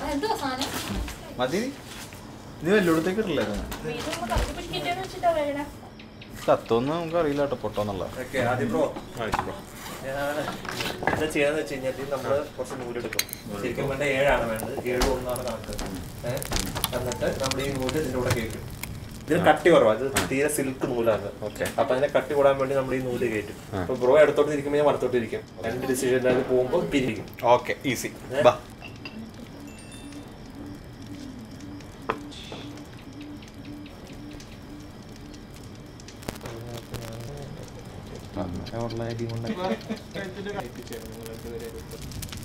എന്തുവാ സാധനം മതി നീ വല്ലോടത്തേക്ക് ഇട്ടില്ലേ ഇതൊന്ന് കത്തി പിടിക്കണ്ടേന്ന് വെച്ചിട്ടാ വേണേ കത്തൊന്നും നമുക്ക് അറിയില്ല കേട്ടോ പൊട്ടോന്നുള്ള ഓക്കെ ആദ്യം ബ്രോ ഞാൻ എന്താ ചെയ്യാന്ന് വെച്ച് കഴിഞ്ഞാൽ നമ്മൾ കുറച്ച് നൂലെടുക്കും ശരിക്കും വേണ്ട ഏഴാണ് വേണ്ടത് ഏഴ് ഒന്നാണ് കണക്ക് ഏഹ് എന്നിട്ട് നമ്മൾ ഈ നൂല് ഇതിൻ്റെ കൂടെ കയറ്റും ഇതിന് കട്ടി കുറവാണ് ഇത് തീരെ സിൽക്ക് നൂലാണ് Okay. അപ്പൊ അതിനെ കട്ടി കൂടാൻ വേണ്ടി നമ്മൾ ഈ നൂല് കയറ്റും അപ്പൊ ബ്രോ അടുത്തോട്ട് ഇരിക്കുമ്പോൾ ഞാൻ വലത്തോട്ട് ഇരിക്കും രണ്ട് ഡിസിഷൻ അത് പോകുമ്പോൾ പിരിക്കും ഓക്കെ ഈസി ബാ ഉള്ള അടി കൊണ്ട്